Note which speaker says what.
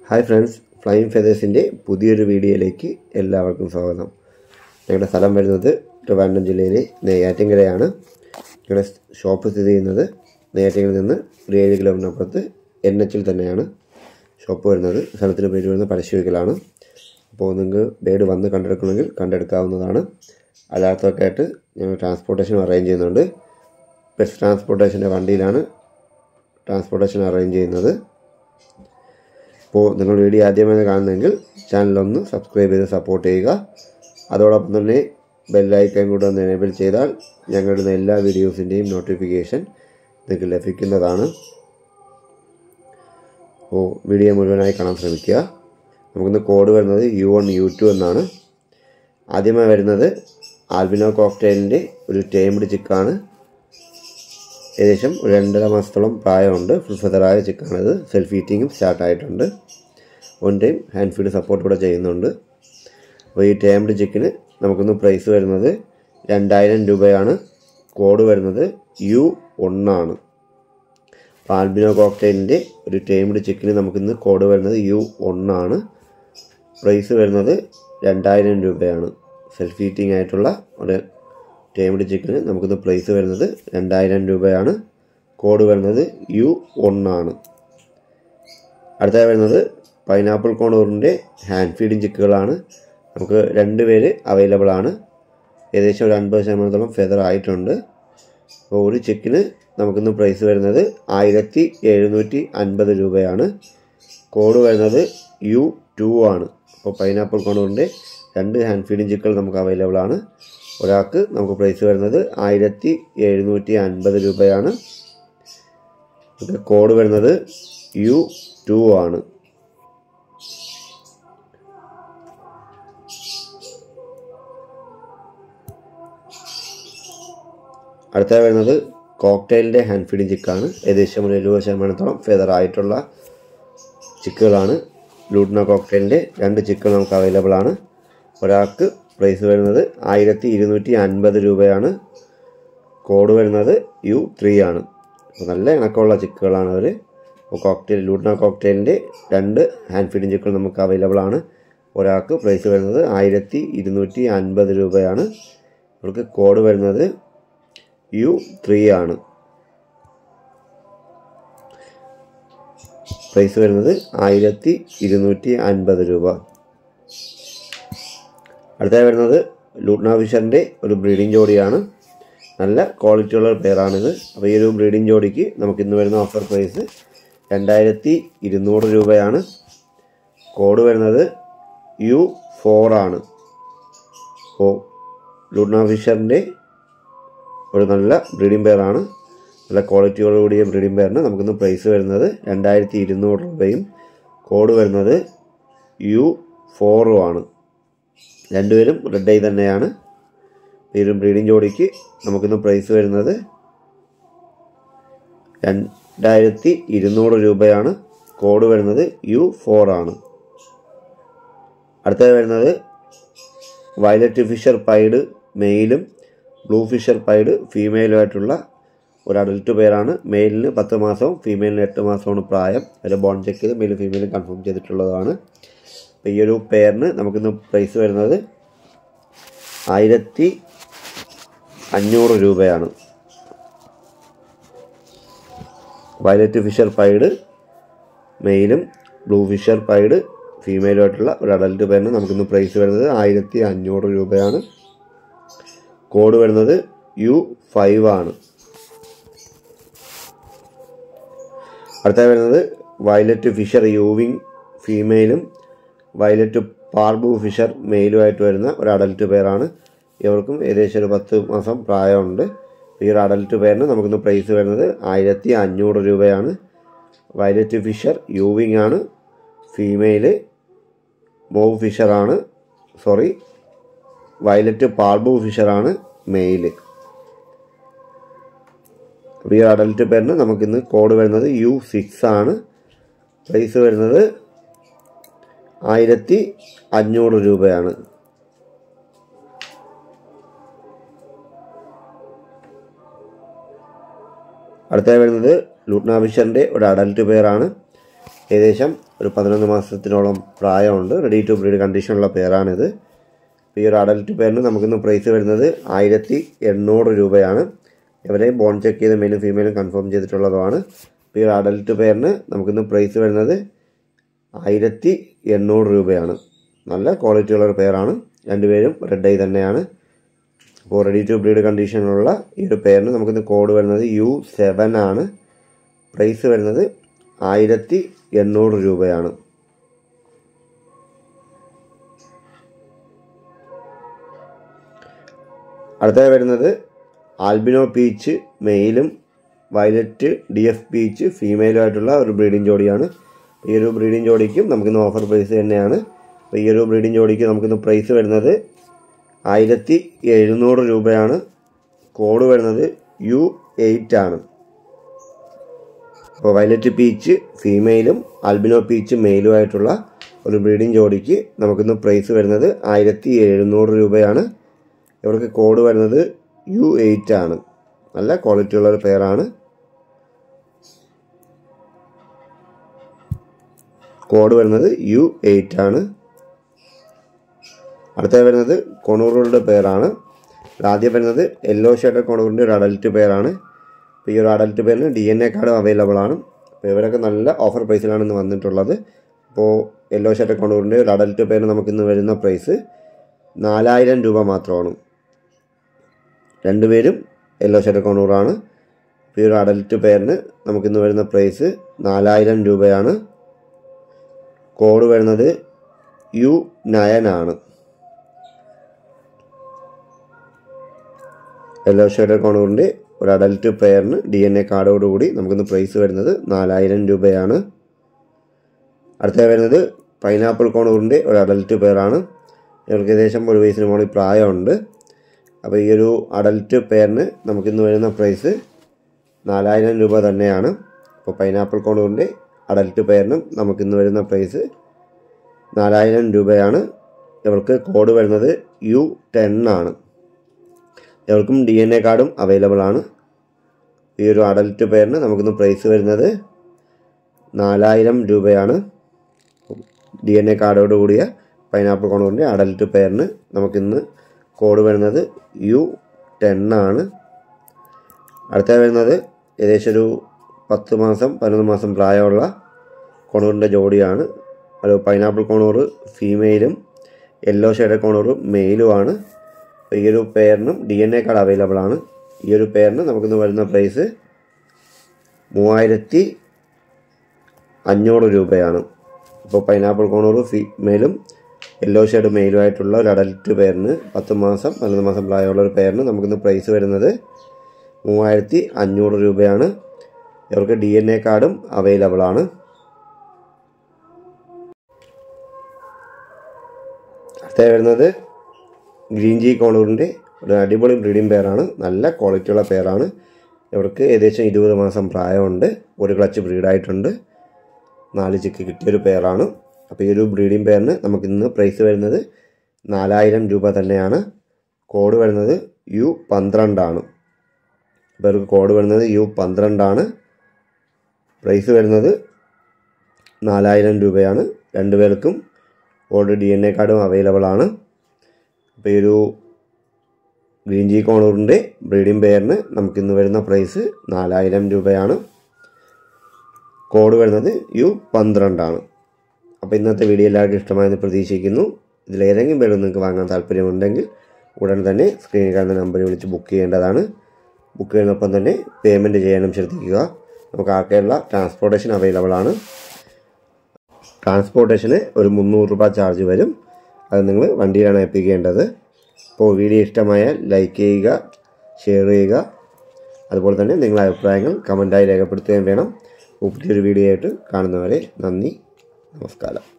Speaker 1: hi friends flying ഫെതേഴ്സിൻ്റെ പുതിയൊരു വീഡിയോയിലേക്ക് എല്ലാവർക്കും സ്വാഗതം ഞങ്ങളുടെ സ്ഥലം വരുന്നത് ട്രിവാൻഡ്രം ജില്ലയിലെ നെയ്യാറ്റിൻകരയാണ് ഞങ്ങളുടെ ഷോപ്പ് സ്ഥിതി ചെയ്യുന്നത് നെയ്യാറ്റിൻകരയിൽ നിന്ന് ഒരു ഏഴ് കിലോമീറ്റർ അപ്പുറത്ത് എൻ എച്ചിൽ തന്നെയാണ് ഷോപ്പ് വരുന്നത് സ്ഥലത്തിന് പേര് വരുന്നത് പരശുവിക്കലാണ് അപ്പോൾ നിങ്ങൾക്ക് ബേഡ് വന്ന് കണ്ടെടുക്കണമെങ്കിൽ കണ്ടെടുക്കാവുന്നതാണ് അല്ലാത്തതൊക്കെ ആയിട്ട് ഞങ്ങൾ ട്രാൻസ്പോർട്ടേഷൻ അറേഞ്ച് ചെയ്യുന്നുണ്ട് ബസ് ട്രാൻസ്പോർട്ടേഷൻ്റെ വണ്ടിയിലാണ് ട്രാൻസ്പോർട്ടേഷൻ അറേഞ്ച് ചെയ്യുന്നത് അപ്പോൾ നിങ്ങൾ വീഡിയോ ആദ്യമായി കാണുന്നെങ്കിൽ ചാനലൊന്ന് സബ്സ്ക്രൈബ് ചെയ്ത് സപ്പോർട്ട് ചെയ്യുക അതോടൊപ്പം തന്നെ ബെല്ലൈക്കൺ കൂടെ ഒന്ന് എനേബിൾ ചെയ്താൽ ഞങ്ങളുടെ എല്ലാ വീഡിയോസിൻ്റെയും നോട്ടിഫിക്കേഷൻ നിങ്ങൾക്ക് ലഭിക്കുന്നതാണ് അപ്പോൾ വീഡിയോ മുഴുവനായി കാണാൻ ശ്രമിക്കുക നമുക്കിന്ന് കോഡ് വരുന്നത് യു വൺ യു ടു എന്നാണ് ആദ്യമായി വരുന്നത് ആൽബിനോ കോക്ടെയിലിൻ്റെ ഒരു ടേംഡ് ചിക്കാണ് ഏകദേശം ഒരു രണ്ടര മാസത്തോളം പ്രായമുണ്ട് ഫുൾ ഫെതറായ ചിക്കാണിത് സെൽഫ് ഈറ്റിങ്ങും സ്റ്റാർട്ടായിട്ടുണ്ട് one time hand feed support കൂടെ ചെയ്യുന്നുണ്ട് അപ്പോൾ ഈ ടേംഡ് ചിക്കിന് നമുക്കൊന്ന് പ്രൈസ് വരുന്നത് രണ്ടായിരം രൂപയാണ് കോഡ് വരുന്നത് യു ഒന്നാണ് ആൽബിനോ കോക്ടെയിലിൻ്റെ ഒരു ടേംഡ് ചിക്കിന് നമുക്കിന്ന് കോഡ് വരുന്നത് യു ഒന്നാണ് പ്രൈസ് വരുന്നത് രണ്ടായിരം രൂപയാണ് സെൽഫ് ഈറ്റിംഗ് ആയിട്ടുള്ള ഒരു ടേംഡ് ചിക്കന് നമുക്കിന്ന് പ്രൈസ് വരുന്നത് രണ്ടായിരം രൂപയാണ് കോഡ് വരുന്നത് യു ഒന്നാണ് അടുത്തായി വരുന്നത് പൈനാപ്പിൾ കോണൂറിൻ്റെ ഹാൻഡ് ഫീഡിങ് ചിക്കുകളാണ് നമുക്ക് രണ്ട് പേര് അവൈലബിൾ ആണ് ഏകദേശം ഒരു അൻപത് ശതമാനത്തോളം ഫെദർ ആയിട്ടുണ്ട് അപ്പോൾ ഒരു ചിക്കിന് നമുക്കിന്ന് പ്രൈസ് വരുന്നത് ആയിരത്തി എഴുന്നൂറ്റി അൻപത് രൂപയാണ് കോഡ് വരുന്നത് യു ടു ആണ് അപ്പോൾ പൈനാപ്പിൾ കോണൂറിൻ്റെ രണ്ട് ഹാൻഡ് ഫീഡിങ് ചിക്കുകൾ നമുക്ക് അവൈലബിൾ ആണ് ഒരാൾക്ക് നമുക്ക് പ്രൈസ് വരുന്നത് ആയിരത്തി എഴുന്നൂറ്റി അൻപത് രൂപയാണ് കോഡ് വരുന്നത് യു ടു ആണ് അടുത്ത വരുന്നത് കോക്ടെയിലിൻ്റെ ഹാൻഡ് ഫീഡിങ് ചിക്കാണ് ഏകദേശം ഒരു എഴുപത് ശതമാനത്തോളം ഫെദർ ആയിട്ടുള്ള ചിക്കുകളാണ് ലൂട്ട്ന കോക്ടെയിലിൻ്റെ രണ്ട് ചിക്കുകൾ നമുക്ക് അവൈലബിൾ ആണ് ഒരാൾക്ക് പ്രൈസ് വരുന്നത് ആയിരത്തി ഇരുന്നൂറ്റി അൻപത് രൂപയാണ് കോഡ് വരുന്നത് യു ത്രീ ആണ് അപ്പോൾ നല്ല ഇണക്കമുള്ള ചിക്കുകളാണ് അവർ അപ്പോൾ കോക്ടെയിൽ ലൂട്ട്ന കോക്ടെയിലിൻ്റെ രണ്ട് ഹാൻഡ് ഫീഡിങ് ചിക്കുകൾ നമുക്ക് അവൈലബിൾ ആണ് ഒരാൾക്ക് പ്രൈസ് വരുന്നത് ആയിരത്തി ഇരുന്നൂറ്റി അൻപത് രൂപയാണ് അവർക്ക് കോഡ് വരുന്നത് യു ത്രീ ആണ് പ്രൈസ് വരുന്നത് ആയിരത്തി ഇരുന്നൂറ്റി അൻപത് രൂപ അടുത്തായി വരുന്നത് ലൂട്ട്ന ഫിഷറിൻ്റെ ഒരു ബ്രീഡിംഗ് ജോഡിയാണ് നല്ല ക്വാളിറ്റിയുള്ള പെയറാണിത് അപ്പോൾ ഈ ഒരു ബ്രീഡിംഗ് ജോഡിക്ക് നമുക്ക് ഇന്ന് വരുന്ന ഓഫർ പ്രൈസ് രണ്ടായിരത്തി ഇരുന്നൂറ് രൂപയാണ് കോഡ് വരുന്നത് യു ഫോർ ആണ് അപ്പോൾ ലൂട്ട്ന ഫിഷറിൻ്റെ ഒരു നല്ല ബ്രീഡിംഗ് പെയറാണ് നല്ല ക്വാളിറ്റിയോടുകൂടിയ ബ്രീഡിംഗ് പെയറിന് നമുക്കിന്ന് പ്രൈസ് വരുന്നത് രണ്ടായിരത്തി ഇരുന്നൂറ് രൂപയും കോഡ് വരുന്നത് യു ഫോറും ആണ് രണ്ടുപേരും റെഡ് ഐ തന്നെയാണ് ഈ ഒരു ബ്രീഡിംഗ് ജോഡിക്ക് നമുക്കിന്ന് പ്രൈസ് വരുന്നത് രണ്ടായിരത്തി ഇരുന്നൂറ് രൂപയാണ് കോഡ് വരുന്നത് യു ഫോർ ആണ് അടുത്തത് വരുന്നത് വയലറ്റ് ഫിഷർ പൈഡ് മെയിലും ബ്ലൂ ഫിഷർ പൈഡ് ഫീമെയിലുമായിട്ടുള്ള ഒരു അഡൽട്ട് പേരാണ് മെയിലിന് പത്ത് മാസവും ഫീമെയിലിന് എട്ട് മാസമാണ് പ്രായം അതിൽ ബോൺ ചെക്ക് ചെയ്ത് മെയിലും ഫീമെയിലും കൺഫേം ചെയ്തിട്ടുള്ളതാണ് അപ്പോൾ ഈ ഒരു പെയറിന് നമുക്കിന്ന് പ്രൈസ് വരുന്നത് ആയിരത്തി അഞ്ഞൂറ് രൂപയാണ് വയലറ്റ് ഫിഷർ പൈഡ് മെയിലും ബ്ലൂ ഫിഷർ പൈഡ് ഫീമെയിലുമായിട്ടുള്ള ഒരു അഡൽട്ട് പേരിന് നമുക്കിന്ന് പ്രൈസ് വരുന്നത് ആയിരത്തി അഞ്ഞൂറ് രൂപയാണ് കോഡ് വരുന്നത് യു ഫൈവ് ആണ് അടുത്ത വരുന്നത് വയലറ്റ് ഫിഷർ യൂവിങ് ഫീമെയിലും വയലറ്റ് പാർബു ഫിഷർ മെയിലുമായിട്ട് വരുന്ന ഒരു അഡൽട്ട് പേരാണ് ഇവർക്കും ഏകദേശം ഒരു പത്ത് മാസം പ്രായമുണ്ട് ഈ ഒരു അഡൽട്ട് പേരിന് നമുക്കിന്ന് പ്രൈസ് വരുന്നത് ആയിരത്തി അഞ്ഞൂറ് രൂപയാണ് വയലറ്റ് ഫിഷർ യൂവിങ് ആണ് ഫീമെയില് മോവ് ഫിഷറാണ് സോറി വയലറ്റ് പാർബു ഫിഷറാണ് മെയില് ഈ അഡൽട്ട് പേരിന് നമുക്കിന്ന് കോഡ് വരുന്നത് യു സിക്സ് ആണ് പ്രൈസ് വരുന്നത് ആയിരത്തി അഞ്ഞൂറ് രൂപയാണ് അടുത്തായി വരുന്നത് ലൂട്ട്ന ഫിഷറിൻ്റെ ഒരു അഡൽട്ട് പെയറാണ് ഏകദേശം ഒരു പതിനൊന്ന് മാസത്തിനോളം പ്രായമുണ്ട് റെഡി ടു ബ്രീഡ് കണ്ടീഷനുള്ള പേരാണിത് ഈ ഒരു അഡൽട്ട് പേരിന് നമുക്കിന്ന് പ്രൈസ് വരുന്നത് ആയിരത്തി എണ്ണൂറ് രൂപയാണ് ഇവരെ ബോൺ ചെക്ക് ചെയ്ത് മെയിലും ഫീമെയിലും കൺഫേം ചെയ്തിട്ടുള്ളതുമാണ് ഈ ഒരു അഡൽട്ട് പേരിന് നമുക്കിന്ന് പ്രൈസ് വരുന്നത് ആയിരത്തി എണ്ണൂറ് രൂപയാണ് നല്ല ക്വാളിറ്റി ഉള്ള ഒരു പേരാണ് രണ്ടുപേരും റെഡ് ഐ തന്നെയാണ് അപ്പോൾ റെഡി ടു ബ്രീഡ് കണ്ടീഷനിലുള്ള ഈ ഒരു പേരിന് നമുക്കിന്ന് കോഡ് വരുന്നത് യു സെവൻ ആണ് പ്രൈസ് വരുന്നത് ആയിരത്തി എണ്ണൂറ് രൂപയാണ് അടുത്തത് വരുന്നത് ആൽബിനോ പീച്ച് മെയിലും വയലറ്റ് ഡി എഫ് പീച്ച് ഫീമെയിലും ആയിട്ടുള്ള ഒരു ബ്രീഡിംഗ് ജോഡിയാണ് ഈ ഒരു ബ്രീഡിംഗ് ജോഡിക്കും നമുക്കിന്ന് ഓഫർ പ്രൈസ് തന്നെയാണ് അപ്പോൾ ഈ ഒരു ബ്രീഡിംഗ് ജോഡിക്ക് നമുക്കിന്ന് പ്രൈസ് വരുന്നത് ആയിരത്തി എഴുന്നൂറ് രൂപയാണ് കോഡ് വരുന്നത് യു എയ്റ്റ് ആണ് അപ്പോൾ വയലറ്റ് പീച്ച് ഫീമെയിലും ആൽബിനോ പീച്ച് മെയിലും ആയിട്ടുള്ള ഒരു ബ്രീഡിംഗ് ജോഡിക്ക് നമുക്കിന്ന് പ്രൈസ് വരുന്നത് ആയിരത്തി എഴുന്നൂറ് രൂപയാണ് ഇവർക്ക് കോഡ് വരുന്നത് യു എയ്റ്റ് ആണ് നല്ല ക്വാളിറ്റി ഉള്ള ഒരു പെയറാണ് കോഡ് വരുന്നത് യു എയ്റ്റ് ആണ് അടുത്ത വരുന്നത് കൊണൂറുകളുടെ പേരാണ് ആദ്യം വരുന്നത് യെല്ലോ ഷേഡ് കൊണൂറിൻ്റെ ഒരു അഡൽറ്റ് പേരാണ് അപ്പോൾ ഈ ഒരു അഡൽറ്റ് പേരിന് D N A card available ആണ് അപ്പോൾ ഇവരൊക്കെ നല്ല ഓഫർ പ്രൈസിലാണ് ഇന്ന് വന്നിട്ടുള്ളത് അപ്പോൾ യെല്ലോ ഷേഡ് കൊണൂറിൻ്റെ ഒരു അഡൽറ്റ് പേരിന് നമുക്കിന്ന് വരുന്ന പ്രൈസ് നാലായിരം രൂപ മാത്രമാണ് രണ്ടുപേരും യെല്ലോ ഷെഡ് കൊണൂറാണ് ഈ ഒരു അഡൽറ്റ് പേരിന് നമുക്കിന്ന് വരുന്ന പ്രൈസ് നാലായിരം രൂപയാണ് കോഡ് വരുന്നത് യു നയൻ ആണ് യെല്ലോ ഷെഡ് കൊണൂറിൻ്റെ ഒരു അഡൽറ്റ് പെയറിന് ഡി എൻ എ കാർഡോടുകൂടി നമുക്കിന്ന് പ്രൈസ് വരുന്നത് നാലായിരം രൂപയാണ് അടുത്ത വരുന്നത് പൈനാപ്പിൾ കോണൂറിൻ്റെ ഒരു അഡൽറ്റ് പെയറാണ് ഇവർക്ക് ഏകദേശം ഒരു വയസ്സിന് മുകളിൽ പ്രായമുണ്ട് അപ്പോൾ ഈ ഒരു അഡൽറ്റ് പെയറിന് നമുക്കിന്ന് വരുന്ന പ്രൈസ് നാലായിരം രൂപ തന്നെയാണ് അപ്പോൾ പൈനാപ്പിൾ കോണൂറിൻ്റെ അഡൽറ്റ് പെയറിനും നമുക്കിന്ന് വരുന്ന പ്രൈസ് നാലായിരം രൂപയാണ് ഇവർക്ക് കോഡ് വരുന്നത് യു ടെൻ ആണ് ഇവർക്കും ഡി എൻ എ കാർഡും അവൈലബിൾ ആണ് ഈ ഒരു അഡൽറ്റ് പെയറിന് നമുക്കിന്ന് പ്രൈസ് വരുന്നത് നാലായിരം രൂപയാണ് ഡി എൻ എ കാർഡോട് കൂടിയ പൈനാപ്പിൾ കോണൂറിൻ്റെ അഡൽറ്റ് പെയറിന് നമുക്കിന്ന് കോഡ് വരുന്നത് യു ടെൻ ആണ് അടുത്ത വരുന്നത് ഏകദേശം ഒരു പത്ത് മാസം പതിനൊന്ന് മാസം പ്രായമുള്ള കൊണൂറിൻ്റെ ജോഡിയാണ് ഒരു പൈനാപ്പിൾ കോണൂറ് ഫീമെയിലും യെല്ലോ ഷെയ്ഡ് കോണൂറ് മെയിലുമാണ് ഈ ഒരു പെയറിനും D N A card available ആണ് ഈ ഒരു പെയറിന് നമുക്കിന്ന് വരുന്ന പ്രൈസ് മൂവായിരത്തി അഞ്ഞൂറ് രൂപയാണ് അപ്പോൾ പൈനാപ്പിൾ കോണൂറ് ഫീമെയിലും യെല്ലോ ഷെയ്ഡ് മെയിലുമായിട്ടുള്ള ഒരു അഡൽറ്റ് പെയറിന് പത്ത് മാസം പതിനൊന്ന് മാസം പ്രായമുള്ള ഒരു പെയറിന് നമുക്കിന്ന് പ്രൈസ് വരുന്നത് മൂവായിരത്തി അഞ്ഞൂറ് രൂപയാണ് ഇവർക്ക് ഡി എൻ എ കാർഡും അവൈലബിൾ ആണ് അടുത്ത വരുന്നത് ഗ്രീൻ ജി കോണൂറിൻ്റെ ഒരു അടിപൊളി ബ്രീഡിംഗ് പെയറാണ് നല്ല ക്വാളിറ്റിയുള്ള പെയറാണ് ഇവർക്ക് ഏകദേശം ഇരുപത് മാസം പ്രായമുണ്ട് ഒരു ക്ലച്ച് ബ്രീഡായിട്ടുണ്ട് നാല് ചിക്ക് കിട്ടിയൊരു പെയറാണ് അപ്പോൾ ഈ ഒരു ബ്രീഡിംഗ് പെയറിന് നമുക്കിന്ന് പ്രൈസ് വരുന്നത് നാലായിരം രൂപ തന്നെയാണ് കോഡ് വരുന്നത് യു പന്ത്രണ്ടാണ് അപ്പോൾ ഇവർക്ക് കോഡ് വരുന്നത് യു പന്ത്രണ്ടാണ് പ്രൈസ് വരുന്നത് നാലായിരം രൂപയാണ് രണ്ടുപേർക്കും ഓൾറെഡി ഡി എൻ എ കാർഡും അവൈലബിൾ ആണ് അപ്പോൾ ഈ ഒരു ഗ്രീൻ ജി കോണൂറിൻ്റെ ബ്രീഡിംഗ് പെയറിന് നമുക്കിന്ന് വരുന്ന പ്രൈസ് നാലായിരം രൂപയാണ് കോഡ് വരുന്നത് യു പന്ത്രണ്ടാണ് അപ്പോൾ ഇന്നത്തെ വീഡിയോ എല്ലാവർക്കും ഇഷ്ടമായെന്ന് പ്രതീക്ഷിക്കുന്നു ഇതിലേതെങ്കിലും പേര് നിങ്ങൾക്ക് വാങ്ങാൻ താല്പര്യമുണ്ടെങ്കിൽ ഉടൻ തന്നെ സ്ക്രീനിൽ കാണുന്ന നമ്പറിൽ വിളിച്ച് ബുക്ക് ചെയ്യേണ്ടതാണ് ബുക്ക് ചെയ്യുന്നൊപ്പം തന്നെ പേയ്മെൻറ്റ് ചെയ്യാനും ശ്രദ്ധിക്കുക നമുക്ക് ആർക്കെയുള്ള ട്രാൻസ്പോർട്ടേഷൻ അവൈലബിൾ ആണ് ട്രാൻസ്പോർട്ടേഷന് ഒരു മുന്നൂറ് രൂപ ചാർജ് വരും അത് നിങ്ങൾ വണ്ടിയിലാണ് ഏൽപ്പിക്കേണ്ടത് അപ്പോൾ വീഡിയോ ഇഷ്ടമായാൽ ലൈക്ക് ചെയ്യുക ഷെയർ ചെയ്യുക അതുപോലെ തന്നെ നിങ്ങളുടെ അഭിപ്രായങ്ങൾ കമൻറ്റായി രേഖപ്പെടുത്തുകയും വേണം പുതിയൊരു വീഡിയോ ആയിട്ട് കാണുന്നവരെ നന്ദി നമസ്കാരം